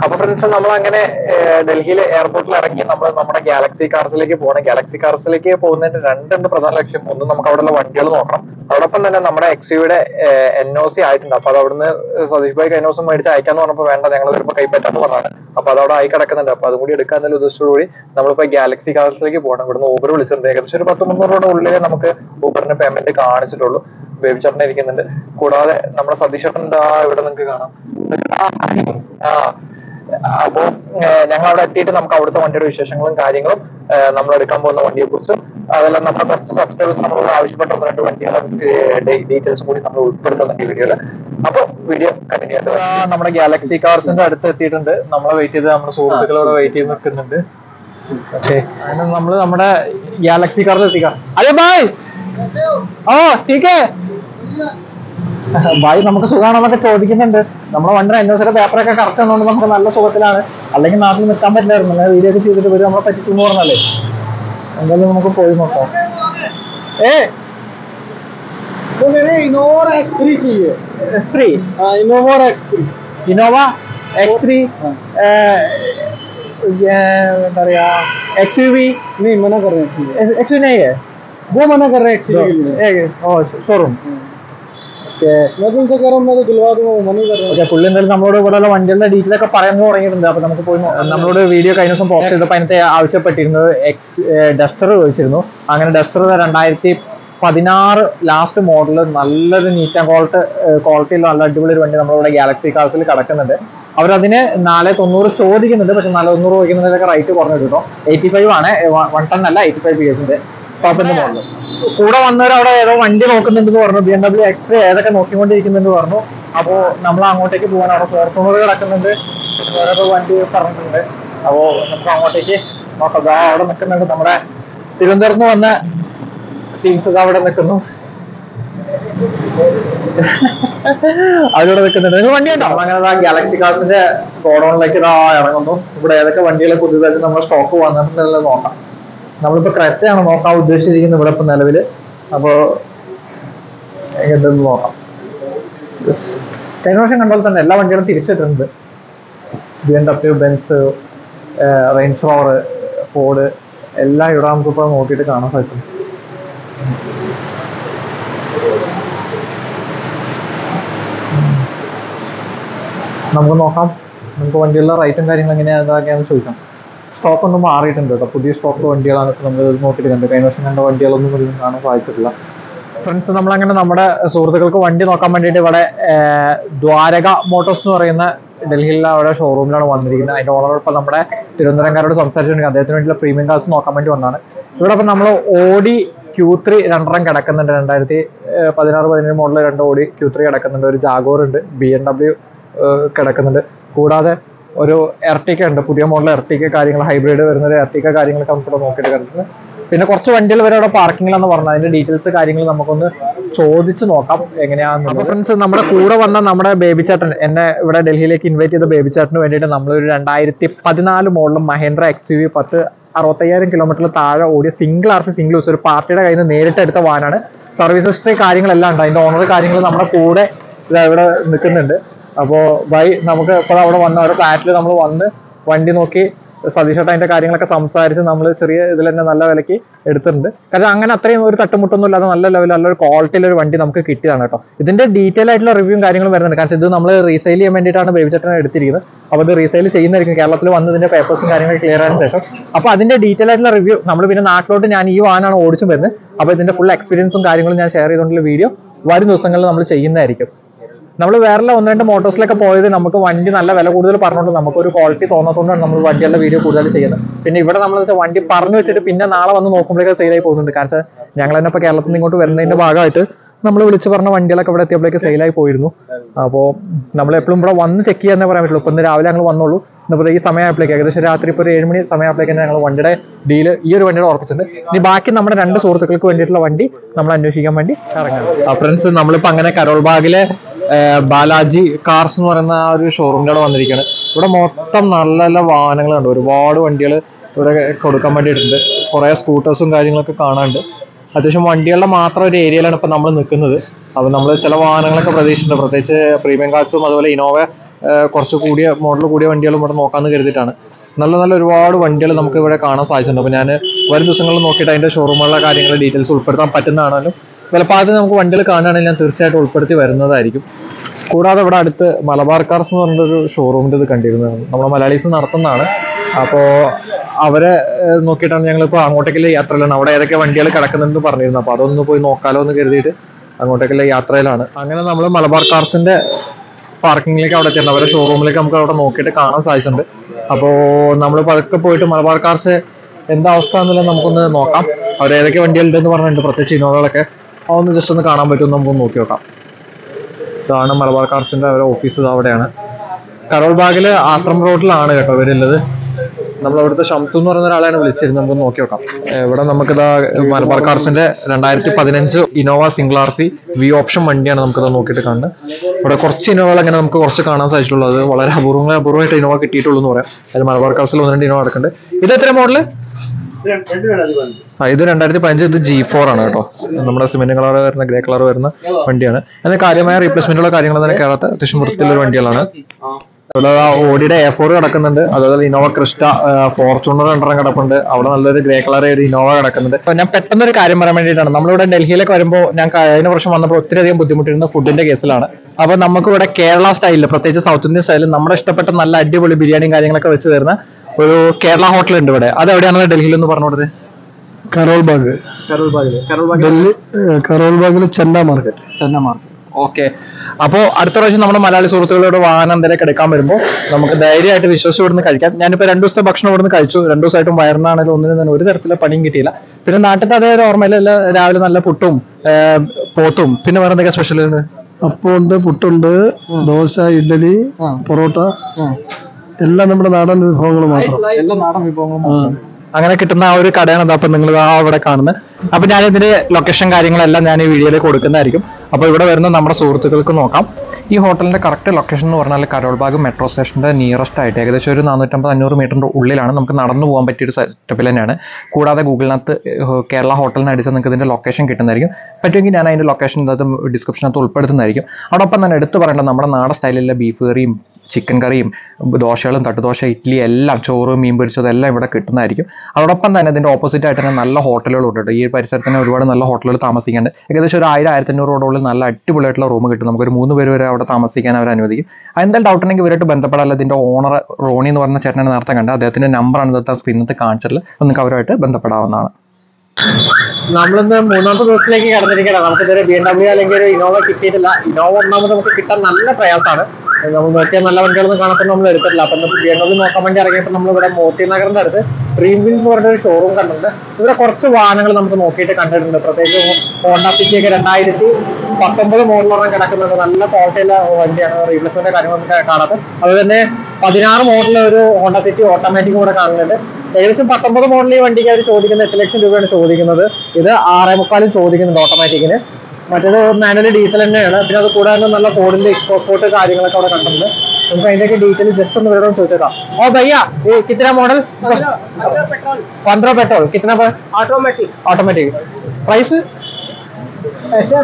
അപ്പൊ ഫ്രണ്ട്സ് നമ്മൾ അങ്ങനെ ഡൽഹിയിൽ എയർപോർട്ടിൽ ഇറങ്ങി നമ്മൾ നമ്മുടെ ഗാലക്സി കാർസിലേക്ക് പോകണം ഗാലക്സി കാർസിലേക്ക് പോകുന്നതിന്റെ രണ്ടുണ്ട് പ്രധാന ലക്ഷ്യം ഒന്ന് നമുക്ക് അവിടെയുള്ള വണ്ടികൾ നോക്കണം അതോടൊപ്പം തന്നെ നമ്മുടെ എക്സ്യുയുടെ എൻ ഒ സി ആയിട്ടുണ്ട് അപ്പൊ അത് അവിടുന്ന് സതീഷ് ഭായി കഴിഞ്ഞ ദിവസം മേടിച്ച് അയക്കാന്ന് പറഞ്ഞപ്പോൾ വേണ്ട ഞങ്ങൾ വരുമ്പോൾ കൈപ്പറ്റാന്ന് പറഞ്ഞാണ് അപ്പൊ അത് അവിടെ ആയി കിടക്കുന്നുണ്ട് അപ്പൊ അതും കൂടി എടുക്കാന്നുള്ള ഉദ്ദേശത്തോടുകൂടി നമ്മളിപ്പോ ഗാലക്സി കാർസിലേക്ക് പോകണം ഇവിടുന്ന് ഊബർ വിളിച്ചിട്ടുണ്ട് ഏകദേശം ഒരു പത്ത് മുന്നൂറ് രൂപയുടെ ഉള്ളിലേ നമുക്ക് ഊബറിന് പേയ്മെന്റ് കാണിച്ചിട്ടുള്ളൂ ബേബി ചേട്ടൻ ഇരിക്കുന്നുണ്ട് കൂടാതെ നമ്മുടെ സതീഷ് ചേട്ടൻ ദാ ഇവിടെ നിങ്ങൾക്ക് കാണാം ആ അപ്പോ ഞങ്ങൾ അവിടെ എത്തിയിട്ട് നമുക്ക് അവിടുത്തെ വണ്ടിയുടെ വിശേഷങ്ങളും കാര്യങ്ങളും ഏഹ് നമ്മൾ എടുക്കാൻ പോകുന്ന വണ്ടിയെ കുറിച്ചും അതെല്ലാം നമ്മുടെ കുറച്ച് സബ്സ്ക്രൈബേഴ്സ് നമ്മളോട് ആവശ്യപ്പെട്ട ഒന്ന് രണ്ട് വണ്ടികളും ഡീറ്റെയിൽസും കൂടി നമ്മൾ ഉൾപ്പെടുത്തുന്നുണ്ട് ഈ വീഡിയോയില് അപ്പൊ വീഡിയോ കണ്ടിന്യൂ ചെയ്തു നമ്മുടെ ഗാലക്സി കാർസിന്റെ അടുത്ത് എത്തിയിട്ടുണ്ട് നമ്മളെ വെയിറ്റ് ചെയ്ത് നമ്മുടെ സുഹൃത്തുക്കളോട് വെയിറ്റ് ചെയ്ത് നിൽക്കുന്നുണ്ട് ഓക്കെ അങ്ങനെ നമ്മൾ നമ്മുടെ ഗാലക്സി കാറിൽ എത്തിക്കാം അതെ ബായ് ഓ ടീക്കേ ഭായി നമുക്ക് സുഖമാണെന്നൊക്കെ ചോദിക്കുന്നുണ്ട് നമ്മുടെ വണ്ടി അന്വേഷണ പേപ്പറൊക്കെ കറക്റ്റ് ആണെന്നുകൊണ്ട് നമുക്ക് നല്ല സുഖത്തിലാണ് അല്ലെങ്കിൽ നാട്ടിൽ നിൽക്കാൻ പറ്റില്ലായിരുന്നു ഞാൻ വീഡിയോ ഒക്കെ ചെയ്തിട്ട് വരും നമ്മളെ പറ്റിക്കുന്നു പറഞ്ഞല്ലേ എന്തായാലും നമുക്ക് പോയി നോക്കാം ഏ तो मेरे इनोवा एक्स थ्री चाहिए എക്സ് ത്രീ हाँ Innova X three Innova X three എന്താ പറയാ എക്സ് യു വി नहीं मना कर रहे हैं इसलिए। എക്സ് യു है वो मना कर रहे हैं एक्चुअली के लिए ഓ ഷോറൂം मैं तो उनसे कह रहा हूँ मैं तो दिलवा दूंगा वो मना कर रहे हैं ഓക്കെ പുള്ളി എന്തായാലും നമ്മളോട് ഇവിടെയുള്ള വണ്ടികളുടെ ഡീറ്റെയിൽ ഒക്കെ പറയാൻ തുടങ്ങിയിട്ടുണ്ട് അപ്പൊ നമുക്ക് പോയി നോ- നമ്മളോട് വീഡിയോ കഴിഞ്ഞ ദിവസം പോസ്റ്റ് ചെയ്തപ്പോൾ അതിനകത്ത് ആവശ്യപ്പെട്ടിരുന്നത് എക്സ് ഡസ്റ്റർ ചോദിച്ചിരുന്നു അങ്ങനെ ഡസ്റ്റർ രണ്ടായിരത്തി പതിനാറ് ലാസ്റ്റ് മോഡൽ നല്ലൊരു നീറ്റ് ആൻഡ് ക്വാളിറ്റി ക്വാളിറ്റിയുള്ള നല്ല അടിപൊളി ഒരു വണ്ടി നമ്മളിവിടെ ഗാലക്സി കാർസിൽ കിടക്കുന്നുണ്ട് അവരതിന് നാല് തൊണ്ണൂറ് ചോദിക്കുന്നുണ്ട് പക്ഷെ നാല് തൊണ്ണൂറ് ചോദിക്കുന്നതിലൊക്കെ റേറ്റ് കുറഞ്ഞു കേട്ടോ എയ്റ്റി ഫൈവ് ആണ് വൺ ടെൻ അല്ല എയ്റ്റി ഫൈവ് പി എസിന്റെ ടോപ്പിന്റെ മോഡൽ കൂടെ വന്നവർ അവിടെ ഏതോ വണ്ടി നോക്കുന്നുണ്ടെന്ന് പറഞ്ഞു ബി എം ഡബ്ല്യു എക്സ്ട്രാ ഏതൊക്കെ നോക്കിക്കൊണ്ടിരിക്കുന്നുണ്ട് പറഞ്ഞു അപ്പോ നമ്മൾ അങ്ങോട്ടേക്ക് പോകാൻ അവിടെ ഫോർച്യൂണർ കിടക്കുന്നുണ്ട് വേറെ ഏതോ വണ്ടി പറഞ്ഞിട്ടുണ്ട് അപ്പോ നമുക്ക് അങ്ങോട്ടേക്ക് നോക്കാം ദാ അവിടെ നിൽക്കുന്നുണ്ട് നമ്മുടെ തിരുവനന്തപുരത്ത് നിന്ന് വന്ന ടീംസ് അവിടെ നിൽക്കുന്നു അവരോട് നിൽക്കുന്നുണ്ട് നിങ്ങൾ വണ്ടി ഉണ്ടോ അങ്ങനെ ഗാലക്സി കാർസിന്റെ ഗോഡൌണിലേക്ക് ഇതാ ഇറങ്ങുന്നു ഇവിടെ ഏതൊക്കെ വണ്ടികൾ പുതിയതായിട്ട് നമ്മുടെ സ്റ്റോക്ക് വന്നിട്ടുണ്ടെന്നുള്ളത് നോക്കാം നമ്മളിപ്പോ കറക്റ്റാണ് നോക്കാൻ ഉദ്ദേശിച്ചിരിക്കുന്നത് ഇവിടെ ഇപ്പൊ നിലവില് അപ്പോ എന്തെന്ന് നോക്കാം Yes. കഴിഞ്ഞ വർഷം കണ്ടാൽ തന്നെ എല്ലാ വണ്ടികളും തിരിച്ചിട്ടുണ്ട് B M W Benz Range Rover Ford എല്ലാം ഇവിടെ നമുക്ക് ഇപ്പൊ നോക്കിയിട്ട് കാണാൻ സാധിച്ചു നമുക്ക് നോക്കാം നമുക്ക് വണ്ടികളുടെ റേറ്റും കാര്യങ്ങളും എങ്ങനെയാ ഇതാക്കിയാന്ന് ചോദിക്കാം സ്റ്റോക്ക് ഒന്നും മാറിയിട്ടുണ്ട് കേട്ടോ പുതിയ സ്റ്റോക്ക് വണ്ടികളാണ് ഇപ്പൊ നമ്മൾ നോക്കിയിട്ട് കണ്ടത് കഴിഞ്ഞ വർഷം കണ്ട വണ്ടികളൊന്നും ഇതിൽ കാണാൻ സാധിച്ചിട്ടില്ല ഫ്രണ്ട്സ് നമ്മളങ്ങനെ നമ്മുടെ സുഹൃത്തുക്കൾക്ക് വണ്ടി നോക്കാൻ വേണ്ടിയിട്ട് ഇവിടെ ഏർ, ദ്വാരക മോട്ടോഴ്സ് എന്ന് പറയുന്ന ഡൽഹിയിലെ അവിടെ ഷോറൂമിലാണ് വന്നിരിക്കുന്നത് അതിന്റെ ഓണർ ഇപ്പൊ നമ്മുടെ തിരുവനന്തപുരംകാരോട് സംസാരിച്ചിട്ടുണ്ട് അദ്ദേഹത്തിന് വേണ്ടിയുള്ള പ്രീമിയം കാർസ് നോക്കാൻ വേണ്ടി വന്നതാണ് ഇവിടെ ഇപ്പൊ നമ്മൾ ഓടി ക്യൂ ത്രീ രണ്ടെണ്ണം കിടക്കുന്നുണ്ട് രണ്ടായിരത്തി ഏർ, പതിനാറ് പതിനേഴ് മോഡൽ രണ്ട് ഓടി ക്യൂ ത്രീ കിടക്കുന്നുണ്ട് ഒരു ജാഗോർ ഉണ്ട് ബി എം ഡബ്ല്യു കിടക്കുന്നുണ്ട് കൂടാതെ ഒരു എർട്ടിക്ക ഉണ്ട് പുതിയ മോഡൽ എർട്ടിക്ക കാര്യങ്ങൾ ഹൈബ്രിഡ് വരുന്ന ഒരു എർട്ടിക്ക കാര്യങ്ങളൊക്കെ നമുക്ക് നോക്കിയിട്ട് കണ്ടിട്ടുണ്ട് പിന്നെ കുറച്ച് വണ്ടികൾ വരെ അവിടെ പാർക്കിങ്ങിലെന്ന് പറഞ്ഞു അതിന്റെ ഡീറ്റെയിൽസ് കാര്യങ്ങൾ നമുക്കൊന്ന് ചോദിച്ച് നോക്കാം എങ്ങനെയാണെന്ന് അപ്പൊ ഫ്രണ്ട്സ് നമ്മുടെ കൂടെ വന്ന നമ്മുടെ ബേബി ചേട്ടൻ എന്നെ ഇവിടെ ഡൽഹിയിലേക്ക് ഇൻവൈറ്റ് ചെയ്ത ബേബി ചേട്ടന് വേണ്ടിയിട്ട് നമ്മളൊരു രണ്ടായിരത്തി പതിനാല് മോഡലും മഹേന്ദ്ര എക്സ് യു വി പത്ത് അറുപത്തയ്യായിരം കിലോമീറ്ററിൽ താഴെ ഓടിയ single R C single use ഒരു പാർട്ടിയുടെ കയ്യിൽ നിന്ന് നേരിട്ട് എടുത്ത വാനാണ് സർവീസ് ഹിസ്റ്ററി കാര്യങ്ങളെല്ലാം ഉണ്ട് അതിന്റെ ഓണർ കാര്യങ്ങൾ നമ്മുടെ കൂടെ ഇതാ ഇവിടെ നിൽക്കുന്നുണ്ട് അപ്പോൾ ബൈ നമുക്ക് ഇപ്പോൾ അവിടെ വന്ന ഒരു ഫ്ലാറ്റിൽ നമ്മൾ വന്ന് വണ്ടി നോക്കി സതീഷേട്ട അതിന്റെ കാര്യങ്ങളൊക്കെ സംസാരിച്ച് നമ്മൾ ചെറിയ ഇതിൽ തന്നെ നല്ല വിലക്ക് എടുത്തിട്ടുണ്ട് കാരണം അങ്ങനെ അത്രയും ഒരു തട്ടുമുട്ടൊന്നും ഇല്ലാതെ നല്ല ലെവലിൽ നല്ലൊരു ക്വാളിറ്റിയിൽ ഒരു വണ്ടി നമുക്ക് കിട്ടിയതാണ് കേട്ടോ ഇതിന്റെ ഡീറ്റെയിൽ ആയിട്ടുള്ള റിവ്യൂവും കാര്യങ്ങളും വരുന്നുണ്ട് കാരണം ഇത് നമ്മൾ റീസെയിൽ ചെയ്യാൻ വേണ്ടിയിട്ടാണ് ബേബി ചേട്ടനെ എടുത്തിരിക്കുന്നത് അപ്പോൾ ഇത് റീസെയിൽ ചെയ്യുന്നതായിരിക്കും കേരളത്തിൽ വന്ന് ഇതിന്റെ പേപ്പേഴ്സും കാര്യങ്ങളും ക്ലിയർ ആയതിനു ശേഷം അപ്പോൾ അതിന്റെ ഡീറ്റെയിൽ ആയിട്ടുള്ള റിവ്യൂ നമ്മൾ പിന്നെ നാട്ടിലോട്ട് ഞാൻ ഈ വാനാണ് ഓടിച്ചും വരുന്നത് അപ്പോൾ ഇതിന്റെ ഫുൾ എക്സ്പീരിയൻസും കാര്യങ്ങളും ഞാൻ ഷെയർ ചെയ്തുകൊണ്ടുള്ള വീഡിയോ വരും ദിവസങ്ങളിൽ നമ്മൾ ചെയ്യുന്നതായിരിക്കും നമ്മൾ വേറെ ഒന്ന് രണ്ട് മോട്ടോഴ്സിലൊക്കെ പോയത് നമുക്ക് വണ്ടി നല്ല വില കൂടുതൽ പറഞ്ഞുകൊണ്ട് നമുക്ക് ഒരു ക്വാളിറ്റി തോന്നാത്തതുകൊണ്ടാണ് നമ്മൾ വണ്ടികളുടെ വീഡിയോ കൂടുതൽ ചെയ്യുന്നത് പിന്നെ ഇവിടെ നമ്മൾ വെച്ചാൽ വണ്ടി പറഞ്ഞു വെച്ചിട്ട് പിന്നെ നാളെ വന്ന് നോക്കുമ്പോഴേക്കും സെയിലായി പോകുന്നുണ്ട് കാരണം ഞങ്ങൾ തന്നെ ഇപ്പോൾ കേരളത്തിൽ നിന്ന് ഇങ്ങോട്ട് വരുന്നതിന്റെ ഭാഗമായിട്ട് നമ്മൾ വിളിച്ച് പറഞ്ഞ വണ്ടികളൊക്കെ ഇവിടെ എത്തിയപ്പോഴേക്ക് സെയിലായി പോയിരുന്നു അപ്പോൾ നമ്മൾ എപ്പോഴും ഇവിടെ വന്ന് ചെക്ക് ചെയ്യാന്നേ പറയാൻ പറ്റുള്ളൂ ഇപ്പം ഇന്ന് രാവിലെ ഞങ്ങൾ വന്നോളൂ ഇന്നിപ്പോൾ ഈ സമയമായപ്പോഴേക്ക് ഏകദേശം രാത്രി ഇപ്പോൾ ഒരു ഏഴ് മണി സമയമായപ്പോഴേക്ക് തന്നെ ഞങ്ങൾ വണ്ടിയുടെ ഡീല് ഈ ഒരു വണ്ടിയുടെ ഉറപ്പിച്ചിട്ടുണ്ട് ഇനി ബാക്കി നമ്മുടെ രണ്ട് സുഹൃത്തുക്കൾക്ക് വേണ്ടിയിട്ടുള്ള വണ്ടി നമ്മൾ അന്വേഷിക്കാൻ വേണ്ടി ഇറങ്ങാം ഫ്രണ്ട്സ് നമ്മളിപ്പോൾ അങ്ങനെ കരോൾ ബാഗിലെ ഏർ ബാലാജി കാർസ് എന്ന് പറയുന്ന ആ ഒരു ഷോറൂമിൻ്റെ അവിടെ വന്നിരിക്കുകയാണ് ഇവിടെ മൊത്തം നല്ല നല്ല വാഹനങ്ങളുണ്ട് ഒരുപാട് വണ്ടികൾ ഇവിടെ കൊടുക്കാൻ വേണ്ടിയിട്ടുണ്ട് കുറേ സ്കൂട്ടേഴ്സും കാര്യങ്ങളൊക്കെ കാണാനുണ്ട് അത്യാവശ്യം വണ്ടികളുടെ മാത്രം ഒരു ഏരിയയിലാണ് ഇപ്പം നമ്മൾ നിൽക്കുന്നത് അപ്പോൾ നമ്മൾ ചില വാഹനങ്ങളൊക്കെ പ്രതീക്ഷിച്ചിട്ടുണ്ട് പ്രത്യേകിച്ച് പ്രീമിയം കാർസും അതുപോലെ ഇനോവ ഏഹ്, കുറച്ച് കൂടിയ മോഡൽ കൂടിയ വണ്ടികളും ഇവിടെ നോക്കാമെന്ന് കരുതിയിട്ടാണ് നല്ല നല്ല ഒരുപാട് വണ്ടികൾ നമുക്ക് ഇവിടെ കാണാൻ സാധിച്ചിട്ടുണ്ട് അപ്പോൾ ഞാൻ വരും ദിവസങ്ങളിൽ നോക്കിയിട്ട് അതിൻ്റെ ഷോറൂമുകളുടെ കാര്യങ്ങൾ ഡീറ്റെയിൽസ് ഉൾപ്പെടുത്താൻ പറ്റുന്നതാണെങ്കിലും വിലപ്പാകത്തിന് നമുക്ക് വണ്ടികൾ കാണുകയാണെങ്കിൽ ഞാൻ തീർച്ചയായിട്ടും ഉൾപ്പെടുത്തി വരുന്നതായിരിക്കും കൂടാതെ ഇവിടെ അടുത്ത് മലബാർ കാർസ് എന്ന് പറഞ്ഞൊരു ഷോറൂമിൻ്റെ ഇത് കണ്ടിരുന്നത് നമ്മുടെ മലയാളീസ് നടത്തുന്നതാണ് അപ്പോൾ അവരെ ഏഹ്, നോക്കിയിട്ടാണ് ഞങ്ങളിപ്പോൾ അങ്ങോട്ടേക്കുള്ള യാത്രയിലാണ് അവിടെ ഏതൊക്കെ വണ്ടികൾ കിടക്കുന്നുണ്ടെന്ന് പറഞ്ഞിരുന്നു അപ്പോൾ അതൊന്ന് പോയി നോക്കാലോ എന്ന് കരുതിയിട്ട് അങ്ങോട്ടേക്കുള്ള യാത്രയിലാണ് അങ്ങനെ നമ്മൾ മലബാർ കാർസിന്റെ പാർക്കിങ്ങിലേക്ക് അവിടെ എത്തിയിട്ടുണ്ട് അവരുടെ ഷോറൂമിലേക്ക് നമുക്ക് അവിടെ നോക്കിയിട്ട് കാണാൻ സാധിച്ചിട്ടുണ്ട് അപ്പോൾ നമ്മൾ പതുക്കെ പോയിട്ട് മലബാർ കാർസ് എന്താ അവസ്ഥ എന്നുള്ളത് നമുക്കൊന്ന് നോക്കാം അവർ ഏതൊക്കെ വണ്ടികളുണ്ടെന്ന് പറഞ്ഞിട്ടുണ്ട് പ്രത്യേകിച്ച് ഇന്നോവകളൊക്കെ അതൊന്ന് ജസ്റ്റ് ഒന്ന് കാണാൻ പറ്റുമെന്ന് നമുക്കൊന്ന് നോക്കി നോക്കാം ഇതാണ് മലബാർ കാർസിന്റെ അവരുടെ ഓഫീസ് ഇത് അവിടെയാണ് കരോൾ ബാഗിൽ ആശ്രം റോഡിലാണ് കേട്ടോ ഇവരുള്ളത് നമ്മൾ അവിടുത്തെ ഷംസു എന്ന് പറയുന്ന ഒരാളെയാണ് വിളിച്ചിരുന്നത് നമുക്ക് നോക്കി നോക്കാം ഏഹ് ഇവിടെ നമുക്കിതാ മലബാർ കാർസിന്റെ രണ്ടായിരത്തി പതിനഞ്ച് Innova single R C V option വണ്ടിയാണ് നമുക്കിത് നോക്കിയിട്ട് കാണുന്നത് ഇവിടെ കുറച്ച് ഇനോവകൾ അങ്ങനെ നമുക്ക് കുറച്ച് കാണാൻ സാധിച്ചിട്ടുള്ളൂ അത് വളരെ അപൂർവങ്ങൾ അപൂർവമായിട്ട് ഇനോവ കിട്ടിയിട്ടുള്ളൂ എന്ന് പറയാം അതിൽ മലബാർ കാർസിൽ ഒന്ന് രണ്ട് ഇനോവ നടക്കുന്നുണ്ട് ഇത് എത്ര മോഡല് ആ ഇത് രണ്ടായിരത്തി പതിനഞ്ച് ഇത് ജി ഫോർ ആണ് കേട്ടോ നമ്മുടെ സിമെന്റ് കളർ വരുന്ന ഗ്രേ കളർ വരുന്ന വണ്ടിയാണ് അതിന് കാര്യമായ റീപ്ലേസ്മെന്റുള്ള കാര്യങ്ങൾ തന്നെ കേരളത്തെ അത്യാവശ്യം വൃത്തിയുള്ള വണ്ടികളാണ് ഇവിടെ ആ ഓഡിയുടെ എ ഫോർ കിടക്കുന്നുണ്ട് അതുപോലെ ഇനോവ ക്രിസ്റ്റ ഫോർച്യൂണർ രണ്ടെണ്ണം കിടപ്പുണ്ട് അവിടെ നല്ലൊരു ഗ്രേ കളർ ഒരു ഇനോവ കിടക്കുന്നുണ്ട് അപ്പൊ ഞാൻ പെട്ടെന്ന് ഒരു കാര്യം പറയാൻ വേണ്ടിയിട്ടാണ് നമ്മളിവിടെ ഡൽഹിയിലേക്ക് വരുമ്പോൾ ഞാൻ കഴിഞ്ഞ വർഷം വന്നപ്പോൾ ഒത്തിരി അധികം ബുദ്ധിമുട്ടിരുന്ന ഫുഡിന്റെ കേസിലാണ് അപ്പൊ നമുക്ക് ഇവിടെ കേരള സ്റ്റൈലിൽ പ്രത്യേകിച്ച് സൗത്ത് ഇന്ത്യൻ സ്റ്റൈലിൽ നമ്മുടെ ഇഷ്ടപ്പെട്ട നല്ല അടിപൊളി ബിരിയാണിയും കാര്യങ്ങളൊക്കെ വെച്ച് തരുന്ന ഒരു കേരള ഹോട്ടൽ ഉണ്ട് ഇവിടെ അത് എവിടെയാണെന്ന് ഡൽഹിയിൽ ഒന്ന് പറഞ്ഞു കൊടുത്തത് കരോൾ ബാഗ് കരോൾ ബാഗില് കരോൾ ഡൽഹി ഏഹ്, കരോൾ ബാഗിൽ ചെന്ന മാർക്കറ്റ് ചെന്നമാർക്ക് ഓക്കെ അപ്പോൾ അടുത്ത പ്രാവശ്യം നമ്മുടെ മലയാളി സുഹൃത്തുക്കളോട് വാഹനം എന്തെങ്കിലും എടുക്കാൻ വരുമ്പോൾ നമുക്ക് ധൈര്യമായിട്ട് വിശ്വസിച്ച് ഇവിടുന്ന് കഴിക്കാം ഞാനിപ്പോൾ രണ്ട് ദിവസത്തെ ഭക്ഷണം ഇവിടുന്ന് കഴിച്ചു രണ്ട് ദിവസമായിട്ടും വയറിനാണെങ്കിലും ഒന്നിനും തന്നെ ഒരു തരത്തിലുള്ള പണിയും കിട്ടിയില്ല പിന്നെ നാട്ടിലത്തെ അതേ ഒരു ഓർമ്മയിലല്ല രാവിലെ നല്ല പുട്ടും ഏർ, പോത്തും പിന്നെ വേറെ എന്തൊക്കെ സ്പെഷ്യൽ ഉണ്ട് അപ്പമുണ്ട് പുട്ടുണ്ട് ദോശ ഇഡ്ഡലി പൊറോട്ട എല്ലാം നമ്മുടെ നാടൻ വിഭവങ്ങൾ മാത്രം എല്ലാം നാടൻ വിഭവങ്ങളും അങ്ങനെ കിട്ടുന്ന ആ ഒരു കടയാണ് ഇത് അപ്പൊ നിങ്ങൾ ആ അവിടെ കാണുന്നത് അപ്പൊ ഞാൻ ഇതിന്റെ ലൊക്കേഷൻ കാര്യങ്ങളെല്ലാം ഞാൻ ഈ വീഡിയോയിൽ കൊടുക്കുന്നതായിരിക്കും അപ്പൊ ഇവിടെ വരുന്ന നമ്മുടെ സുഹൃത്തുക്കൾക്ക് നോക്കാം ഈ ഹോട്ടലിന്റെ കറക്റ്റ് ലൊക്കേഷൻ എന്ന് പറഞ്ഞാൽ കരോൾബാഗ് മെട്രോ സ്റ്റേഷന്റെ നിയറസ്റ്റ് ആയിട്ട് ഏകദേശം ഒരു നാനൂറ്റമ്പത് അഞ്ഞൂറ് മീറ്ററിന്റെ ഉള്ളിലാണ് നമുക്ക് നടന്നു പോകാൻ പറ്റിയ ഒരു സെറ്റപ്പിൽ തന്നെയാണ് കൂടാതെ ഗൂഗിളിനകത്ത് ഏഹ്, കേരള ഹോട്ടലിന് അടിച്ച് നിങ്ങൾക്ക് ഇതിന്റെ ലൊക്കേഷൻ കിട്ടുന്നതായിരിക്കും പറ്റുമെങ്കിൽ ഞാൻ അതിന്റെ ലൊക്കേഷൻ ഇതിനകത്ത് ഡിസ്ക്രിപ്ഷനകത്ത് ഉൾപ്പെടുത്തുന്നതായിരിക്കും അതോടൊപ്പം തന്നെ എടുത്തു പറയേണ്ടത് നമ്മുടെ നാടൻ സ്റ്റൈലിലെ ബീഫ് കറിയും ചിക്കൻ കറിയും ദോശകളും തട്ടുദോശ ഇഡ്ഡലി എല്ലാം ചോറ് മീൻ പൊരിച്ചത് എല്ലാം ഇവിടെ കിട്ടുന്നതായിരിക്കും അതോടൊപ്പം തന്നെ ഇതിന്റെ ഓപ്പോസിറ്റ് ആയിട്ട് തന്നെ നല്ല ഹോട്ടലുകളും ഉണ്ട് കേട്ടോ. ഈ പരിസരത്ത് തന്നെ ഒരുപാട് നല്ല ഹോട്ടലുകൾ താമസിക്കാണ്ട് ഏകദേശം ഒരു ആയിരം ആയിരത്തി അഞ്ഞൂറ് റോഡുകളിൽ നല്ല അടിപൊളിയായിട്ടുള്ള റൂം കിട്ടും നമുക്കൊരു മൂന്ന് പേര് വരെ അവിടെ താമസിക്കാൻ അവർ അനുവദിക്കും എന്തായാലും ഡൗട്ട് ഉണ്ടെങ്കിൽ ഇവരായിട്ട് ബന്ധപ്പെടാൻ ഇതിന്റെ ഓണർ റോണി എന്ന് പറഞ്ഞ ചേട്ടനെ നേരത്തെ കണ്ട് അദ്ദേഹത്തിന്റെ നമ്പറാണ് ഇന്നത്തെ സ്ക്രീനത്ത് കാണിച്ചിട്ടുള്ളത് നിങ്ങൾക്ക് അവരുമായിട്ട് ബന്ധപ്പെടാവുന്നതാണ് നമ്മളിന്ന് മൂന്നാമത്തെ ദിവസത്തിലേക്ക് കടന്നിരിക്കണം നമുക്ക് ഇതുവരെ ബി എം ഡബ്ല്യു അല്ലെങ്കിൽ ഒരു ഇനോവ കിട്ടിയിട്ടില്ല ഇനോവ ഒന്നാമത് നമുക്ക് കിട്ടാൻ നല്ല പ്രയാസമാണ് നമ്മൾ നോക്കിയ നല്ല വണ്ടികളൊന്നും കാണാത്ത നമ്മൾ എടുത്തിട്ടില്ല അപ്പൊ ബി എം ഡബ്ല്യു നോക്കാൻ വേണ്ടി ഇറങ്ങിയപ്പോൾ നമ്മൾ ഇവിടെ മോത്തി നഗറിന്റെ അടുത്ത് ഡ്രീം വീൽ എന്ന് പറഞ്ഞ ഒരു ഷോറൂം കണ്ടിട്ടുണ്ട് ഇവിടെ കുറച്ച് വാഹനങ്ങൾ നമുക്ക് നോക്കിയിട്ട് കണ്ടിട്ടുണ്ട് പ്രത്യേകിച്ച് ഹോണ്ട സിറ്റി ഒക്കെ രണ്ടായിരത്തി പത്തൊമ്പത് മോഡലോളം കിടക്കുന്നുണ്ട് നല്ല ക്വാളിറ്റിയുള്ള വണ്ടിയാണ് റീപ്ലേസ്മെന്റ് കാര്യങ്ങളൊന്നും കാണാത്ത അതുപോലെ തന്നെ പതിനാറ് മോഡലിൽ ഒരു ഹോണ്ട സിറ്റി ഓട്ടോമാറ്റിക് കൂടെ കാണുന്നുണ്ട് ഏകദേശം പത്തൊമ്പത് മോഡൽ ഈ വണ്ടിക്ക് അവർ ചോദിക്കുന്നത് എട്ട് ലക്ഷം രൂപയാണ് ചോദിക്കുന്നത് ഇത് ആറേ മുക്കാലും ചോദിക്കുന്നുണ്ട് ഓട്ടോമാറ്റിക്കിന് മറ്റേത് മാനുവൽ ഡീസൽ തന്നെയാണ് പിന്നെ അത് കൂടാതെ നല്ല കോഡിന്റെ എക്സ്പോർട്ട് കാര്യങ്ങളൊക്കെ അവിടെ കണ്ടിട്ടുണ്ട് നമുക്ക് അതിന്റെയൊക്കെ ഡീറ്റെയിൽ ജസ്റ്റ് ഒന്ന് ഇവരോട് ചോദിച്ചേക്കാം ഓ भैया ये कितना मॉडल पंद्रह पेट्रोल कितना ऑटोमेटिक ऑटोमेटिक प्राइस ऐसे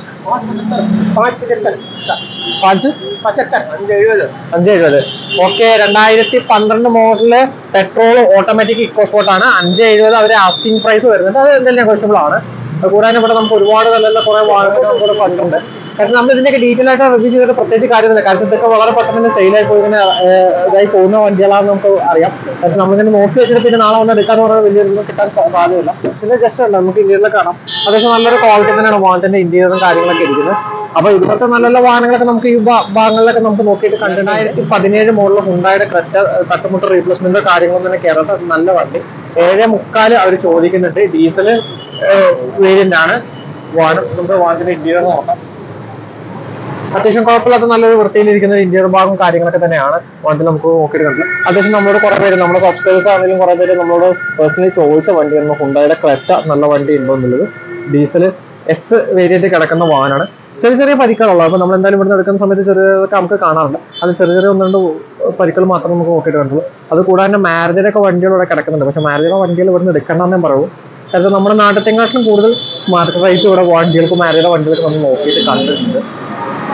पाँच पचहत्तर इसका പാഞ്ച് पचहत्तर अഞ്ച് എഴുപത് അഞ്ച് എഴുപത് ഓക്കെ രണ്ടായിരത്തി പന്ത്രണ്ട് model petrol automatic EcoSport ആണ് അഞ്ച് എഴുപത് അവര് ആസ്കിംഗ് പ്രൈസ് വരുന്നുണ്ട് അത് എന്തെങ്കിലും നെഗോഷ്യബിൾ ആണ് അത് കൂടാതെ ഇവിടെ നമുക്ക് ഒരുപാട് നല്ല നല്ല കുറെ വാഹനങ്ങൾ നമുക്ക് ഇവിടെ കണ്ടിട്ടുണ്ട് പക്ഷെ നമ്മൾ ഇതിന്റെയൊക്കെ ഡീറ്റെയിൽ ആയിട്ട് റിവ്യൂ ചെയ്തിട്ട് പ്രത്യേകിച്ച് കാര്യമില്ല കാരണം ഇതൊക്കെ വളരെ പെട്ടെന്ന് സെയിൽ ആയി പോയി ഇങ്ങനെ ഏഹ്, ഇതായി പോകുന്ന വണ്ടികളാണെന്ന് നമുക്ക് അറിയാം പക്ഷെ നമ്മളിങ്ങനെ നോക്കി വെച്ചിട്ട് പിന്നെ നാളെ വന്ന് എടുക്കാന്ന് പറഞ്ഞാൽ വലിയൊരു കിട്ടാൻ സാ- സാധ്യതയില്ല പിന്നെ ജസ്റ്റ് ഉണ്ട് നമുക്ക് ഇന്ത്യയിലെ കാണാം അത്യാവശ്യം നല്ലൊരു ക്വാളിറ്റി തന്നെയാണ് വാഹനത്തിന്റെ ഇന്ത്യയിലും കാര്യങ്ങളൊക്കെ ഇരിക്കുന്നത് അപ്പൊ ഇതുപോലത്തെ നല്ല നല്ല വാഹനങ്ങളൊക്കെ നമുക്ക് ഈ ഭാ- ഭാഗങ്ങളിലൊക്കെ നമുക്ക് നോക്കിയിട്ട് കണ്ട് രണ്ടായിരത്തി പതിനേഴ് മോഡൽ ഹുണ്ടായുടെ ക്രെറ്റ തട്ടുമുട്ട റീപ്ലേസ്മെന്റ് കാര്യങ്ങളും തന്നെ കേരളത്തിൽ നല്ല വണ്ടി ഏഴ് മുക്കാല് അവർ ചോദിക്കുന്നുണ്ട് ഡീസൽ വേരിയന്റ് ആണ് വാഹനം നമുക്ക് വാഹനത്തിന്റെ ഇന്റീരിയർ നോക്കാം അത്യാവശ്യം കുഴപ്പമില്ലാത്ത നല്ലൊരു വൃത്തിയിലിരിക്കുന്ന ഒരു ഇന്റീരിയർ ഭാഗം കാര്യങ്ങളൊക്കെ തന്നെയാണ് വാഹനത്തിൽ നമുക്ക് നോക്കിയിട്ട് കണ്ടത് അത്യാവശ്യം നമ്മളോട് കുറെ പേര് നമ്മുടെ സബ്സ്ക്രൈബേഴ്സ് ആണെങ്കിലും കുറെ പേര് നമ്മളോട് പേഴ്സണലി ചോദിച്ച വണ്ടിയായിരുന്നു ഹുണ്ടായുടെ ക്രെറ്റ നല്ല വണ്ടി ഉണ്ടോ എന്നുള്ളത് ഡീസൽ എസ് വേരിയന്റ് കിടക്കുന്ന വാഹനമാണ് ചെറിയ ചെറിയ പരിക്കുകളുള്ളത് അപ്പൊ നമ്മൾ എന്തായാലും ഇവിടുന്ന് എടുക്കുന്ന സമയത്ത് ചെറിയതൊക്കെ നമുക്ക് കാണാറുണ്ട് അത് ചെറിയ ചെറിയ ഒന്ന് രണ്ട് പരിക്കുകൾ മാത്രം നമുക്ക് നോക്കിയിട്ട് കണ്ടുള്ളൂ അത് കൂടാതെ തന്നെ മാരേജിന്റെ ഒക്കെ വണ്ടികൾ ഇവിടെ കിടക്കുന്നുണ്ട് പക്ഷെ മാരേജിന്റെ വണ്ടികൾ ഇവിടുന്ന് എടുക്കണ്ടെന്നേ പറയൂ കാരണം നമ്മുടെ നാട്ടിലെക്കാട്ടിലും കൂടുതൽ മാർക്കറ്റ് റേറ്റ് ഇവിടെ വണ്ടികൾക്ക് മാരേജിന്റെ വണ്ടികൾക്ക് നമ്മൾ നോക്കിയിട്ട് കണ്ടിട്ടുണ്ട്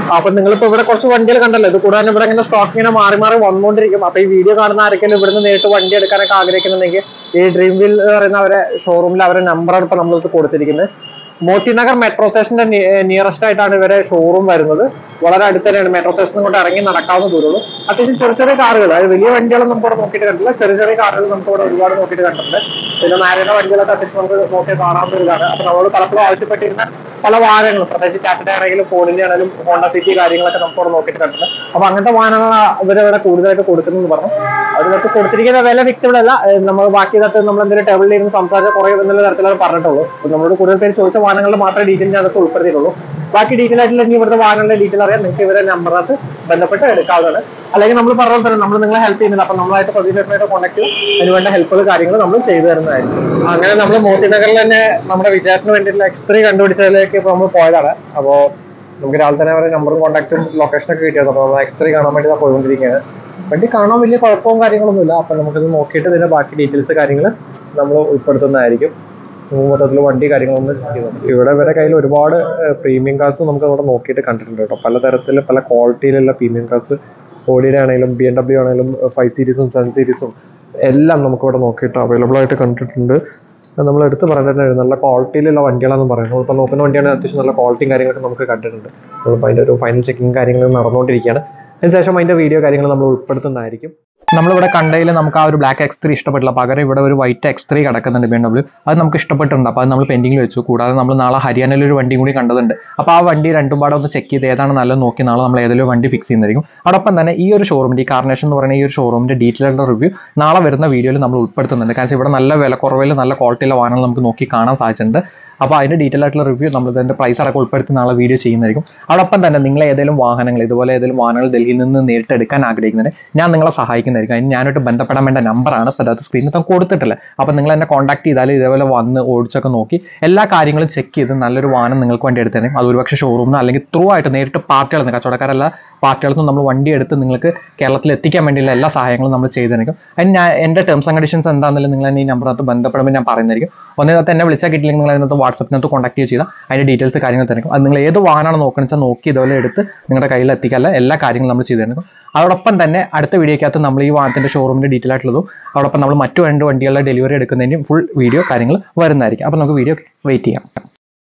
അപ്പൊ നിങ്ങളിപ്പോ ഇവിടെ കുറച്ച് വണ്ടികൾ കണ്ടല്ലോ ഇത് കൂടാതെ ഇവിടെ ഇങ്ങനെ സ്റ്റോക്ക് ഇങ്ങനെ മാറി മാറി വന്നുകൊണ്ടിരിക്കും അപ്പൊ ഈ വീഡിയോ കാണുന്ന ആരെങ്കിലും ഇവിടുന്ന് നേരിട്ട് വണ്ടി എടുക്കാനൊക്കെ ആഗ്രഹിക്കുന്നുണ്ടെങ്കിൽ ഈ ഡ്രീം വീൽ എന്ന് പറയുന്ന അവരെ ഷോറൂമിൽ അവരെ നമ്പറാണ് ഇപ്പൊ നമ്മളിത് കൊടുത്തിരിക്കുന്നത് മോത്തിനഗർ മെട്രോ സ്റ്റേഷന്റെ നിയറസ്റ്റ് ആയിട്ടാണ് ഇവരെ ഷോറൂം വരുന്നത് വളരെ അടുത്ത് തന്നെയാണ് മെട്രോ സ്റ്റേഷൻ കൊണ്ട് ഇറങ്ങി നടക്കാവുന്ന ദൂരമുള്ളൂ അത്യാവശ്യം ചെറിയ ചെറിയ കാറുകൾ അതായത് വലിയ വണ്ടികളൊന്നും നമുക്ക് ഇവിടെ നോക്കിയിട്ട് കണ്ടില്ല ചെറിയ ചെറിയ കാറുകൾ നമുക്ക് ഇവിടെ ഒരുപാട് നോക്കിയിട്ട് കണ്ടിട്ടുണ്ട് പിന്നെ നാരങ്ങ വണ്ടികളൊക്കെ അത്യാവശ്യം നമുക്ക് നോക്കി കാണാവുന്ന ഒരു ഇതാണ് അപ്പൊ നമ്മൾ പലപ്പോഴും ആവശ്യപ്പെട്ടിരുന്ന പല വാഹനങ്ങളും പ്രത്യേകിച്ച് ടാറ്റ ആണെങ്കിലും ഫോണിന്റെ ആണെങ്കിലും ഹോണ്ട സിറ്റി കാര്യങ്ങളൊക്കെ നമുക്ക് ഇവിടെ നോക്കിയിട്ട് കണ്ടിട്ടുണ്ട് അപ്പൊ അങ്ങനത്തെ വാഹനങ്ങൾ ഇവരിവിടെ കൂടുതലായിട്ട് കൊടുക്കുന്നത് പറഞ്ഞു അതിനകത്ത് കൊടുത്തിരിക്കുന്ന വില ഫിക്സഡ് അല്ല ഏഹ് നമ്മൾ ബാക്കി ഇതിനകത്ത് നമ്മൾ എന്തെങ്കിലും ടേബിളിൽ ഇരുന്ന് സംസാരിച്ച കുറേ എന്നുള്ള തരത്തിലാണ് പറഞ്ഞിട്ടുള്ളൂ അപ്പൊ നമ്മളോട് കൂടുതൽ പേര് ചോദിച്ച വാഹനങ്ങളിൽ മാത്രമേ ഡീറ്റെയിൽ അതിനകത്ത് ഉൾപ്പെടുത്തിയിട്ടുള്ളൂ ബാക്കി ഡീറ്റെയിൽ ആയിട്ടുള്ള ഇനി ഇവിടുത്തെ വാഹനങ്ങളുടെ ഡീറ്റെയിൽ അറിയാൻ നിങ്ങൾക്ക് ഇവരെ നമ്പറിനകത്ത് ബന്ധപ്പെട്ട് എടുക്കാവുന്നതാണ് അല്ലെങ്കിൽ നമ്മൾ പറഞ്ഞ പോലെ തന്നെ നമ്മൾ നിങ്ങളെ ഹെൽപ്പ് ചെയ്യുന്നത് അപ്പൊ നമ്മളായിട്ട് പ്രതിഫലമായിട്ട് കോൺടാക്ട് ചെയ്യും അതിനുവേണ്ട ഹെൽപ്പുകൾ കാര്യങ്ങൾ നമ്മൾ ചെയ്തു തരുന്നതായിരിക്കും അങ്ങനെ നമ്മൾ മോത്തിനഗറിൽ തന്നെ നമ്മുടെ വിജയത്തിന് വേണ്ടിയിട്ടുള്ള എക്സ് ത്രീ കണ്ടുപിടിച്ചതിലേക്ക് ഇപ്പൊ നമ്മൾ പോയതാണ് അപ്പോൾ നമുക്ക് രാവിലെ തന്നെ അവരുടെ നമ്പറും കോൺടാക്റ്റും ലൊക്കേഷനൊക്കെ കിട്ടിയത് അപ്പോൾ നമ്മൾ എക്സ് ത്രീ കാണാൻ വേണ്ടി ദാ പോയിക്കൊണ്ടിരിക്കുകയാണ് വണ്ടി കാണാൻ വലിയ കുഴപ്പവും കാര്യങ്ങളൊന്നുമില്ല അപ്പൊ നമുക്കിത് നോക്കിയിട്ട് ഇതിന്റെ ബാക്കി ഡീറ്റെയിൽസ് കാര്യങ്ങൾ നമ്മൾ ഉൾപ്പെടുത്തുന്നതായിരിക്കും നമുക്ക് മൊത്തത്തിൽ വണ്ടി കാര്യങ്ങളൊന്നും ചെയ്യുന്നത് ഇവിടെ ഇവരുടെ കയ്യിൽ ഒരുപാട് പ്രീമിയം കാർസ് നമുക്ക് അവിടെ നോക്കിയിട്ട് കണ്ടിട്ടുണ്ട് കേട്ടോ പലതരത്തിൽ പല ക്വാളിറ്റിയിലുള്ള പ്രീമിയം കാർസ് ഓഡിയുടെ ആണെങ്കിലും ബി എം ഡബ്ല്യു ആണെങ്കിലും ഫൈവ് സീരീസും സെവൻ സീരീസും എല്ലാം നമുക്ക് ഇവിടെ നോക്കിയിട്ട് അവൈലബിൾ ആയിട്ട് കണ്ടിട്ടുണ്ട് അത് നമ്മൾ എടുത്ത് പറഞ്ഞിട്ടുണ്ട് നല്ല ക്വാളിറ്റിയിലുള്ള വണ്ടികളാണെന്ന് പറയുന്നത് നമ്മളിപ്പോൾ നോക്കുന്ന വണ്ടിയാണ് അത്യാവശ്യം നല്ല ക്വാളിറ്റിയും കാര്യങ്ങളൊക്കെ നമുക്ക് കണ്ടിട്ടുണ്ട് നമ്മളിപ്പോൾ അതിൻ്റെ ഒരു ഫൈനൽ ചെക്കിങ് കാര്യങ്ങൾ നടന്നുകൊണ്ടിരിക്കുകയാണ് അതിനുശേഷം അതിൻ്റെ വീഡിയോ കാര്യങ്ങൾ നമ്മൾ ഉൾപ്പെടുത്തുന്നതായിരിക്കും നമ്മളിവിടെ കണ്ടതിൽ നമുക്ക് ആ ഒരു ബ്ലാക്ക് എക്സ് ത്രീ ഇഷ്ടപ്പെട്ടില്ല പകരം ഇവിടെ ഒരു വൈറ്റ് എക്സ് ത്രീ കിടക്കുന്നുണ്ട് ബി എം ഡബ്ല്യൂ അത് നമുക്ക് ഇഷ്ടപ്പെട്ടിട്ടുണ്ട് അപ്പോൾ അത് നമ്മൾ പെൻഡിങ്ങിൽ വെച്ചു കൂടാതെ നമ്മൾ നാളെ ഹരിയാനയിൽ ഒരു വണ്ടി കൂടി കണ്ടതുണ്ട് അപ്പോൾ ആ വണ്ടി രണ്ടും പാടെ ഒന്ന് ചെക്ക് ചെയ്ത് ഏതാണ് നല്ലത് നോക്കി നാളെ നമ്മൾ ഏതെങ്കിലും വണ്ടി ഫിക്സ് ചെയ്യുന്നതായിരിക്കും അതോടൊപ്പം തന്നെ ഈ ഒരു ഷോറൂമിൻ്റെ ഈ കാർണേഷൻ എന്ന് പറയുന്ന ഈ ഒരു ഷോറൂമിൻ്റെ ഡീറ്റെയിൽഡ് റിവ്യൂ നാളെ വരുന്ന വീഡിയോയിൽ നമ്മൾ ഉൾപ്പെടുത്തുന്നുണ്ട് കാരണം ഇവിടെ നല്ല വില കുറവിൽ നല്ല ക്വാളിറ്റിയുള്ള വാഹനങ്ങൾ നമുക്ക് നോക്കി കാണാൻ സാധിച്ചിട്ടുണ്ട് അപ്പോൾ അതിൻ്റെ ഡീറ്റെയിൽ ആയിട്ടുള്ള റിവ്യൂ നമ്മൾ ഇതിൻ്റെ പ്രൈസ് അടക്കം ഉൾപ്പെടുത്തി നാളെ വീഡിയോ ചെയ്യുന്നതായിരിക്കും അതോടൊപ്പം തന്നെ നിങ്ങൾ ഏതെങ്കിലും വാഹനങ്ങൾ ഇതുപോലെ ഏതെങ്കിലും വാഹനങ്ങൾ ഡൽഹിയിൽ നിന്ന് നേരിട്ട് എടുക്കാൻ ആഗ്രഹിക്കുന്നതിന് ഞാൻ നിങ്ങളെ സഹായിക്കുന്നതായിരിക്കും അതിന് ഞാനായിട്ട് ബന്ധപ്പെടാൻ വേണ്ട നമ്പറാണ് ഇപ്പോൾ അതായത് സ്ക്രീനിൽ തന്നെ കൊടുത്തിട്ടില്ല അപ്പോൾ നിങ്ങൾ എന്നെ കോൺടാക്ട് ചെയ്താൽ ഇതേപോലെ വന്ന് ഓടിച്ചൊക്കെ നോക്കി എല്ലാ കാര്യങ്ങളും ചെക്ക് ചെയ്ത് നല്ലൊരു വാഹനം നിങ്ങൾക്ക് വേണ്ടി എടുത്തേ അത് ഒരുപക്ഷെ ഷോറൂമിൽ അല്ലെങ്കിൽ ത്രൂ ആയിട്ട് നേരിട്ട് പാർട്ടികളിൽ നിന്ന് കച്ചവടക്കാരല്ല പാർട്ടികളിൽ നിന്ന് നമ്മൾ വണ്ടി എടുത്ത് നിങ്ങൾക്ക് കേരളത്തിൽ എത്തിക്കാൻ വേണ്ടിയുള്ള എല്ലാ സഹായങ്ങളും നമ്മൾ ചെയ്തിരിക്കും അതിന് ഞാൻ എൻ്റെ ടേംസ് ആൻഡ് കണ്ടീഷൻസ് എന്താണെന്നുള്ളത് നിങ്ങൾ എന്നെ ഈ നമ്പറിനകത്ത് ബന്ധപ്പെടുമ്പോൾ ഞാൻ പറയുന്നതായിരിക്കും ഒന്നിനകത്ത് എന്നെ വിളിച്ചാൽ കിട്ടില്ലെങ്കിൽ നിങ്ങൾ അതിനകത്ത് വാട്സപ്പിനകത്ത് കോൺടാക്ട് ചെയ്താൽ അതിൻ്റെ ഡീറ്റെയിൽസ് കാര്യങ്ങൾ തരും അത് നിങ്ങൾ ഏത് വാഹനമാണ് നോക്കുന്നത് വെച്ചാൽ നോക്കി ഇതുപോലെ എടുത്ത് നിങ്ങളുടെ കയ്യിൽ എത്തിക്കാനുള്ള എല്ലാ കാര്യങ്ങളും നമ്മൾ ചെയ്തു തരും അതോടൊപ്പം തന്നെ അടുത്ത വീഡിയോക്കകത്ത് നമ്മൾ ഈ വാഹനത്തിൻ്റെ ഷോറൂമിൻ്റെ ഡീറ്റെയിൽ ആയിട്ടുള്ളതും അതോടൊപ്പം നമ്മൾ മറ്റു രണ്ട് വണ്ടികളുടെ ഡെലിവറി എടുക്കുന്നതിൻ്റെയും ഫുൾ വീഡിയോ കാര്യങ്ങൾ വരുന്നതായിരിക്കും അപ്പോൾ നമുക്ക് വീഡിയോ വെയിറ്റ് ചെയ്യാം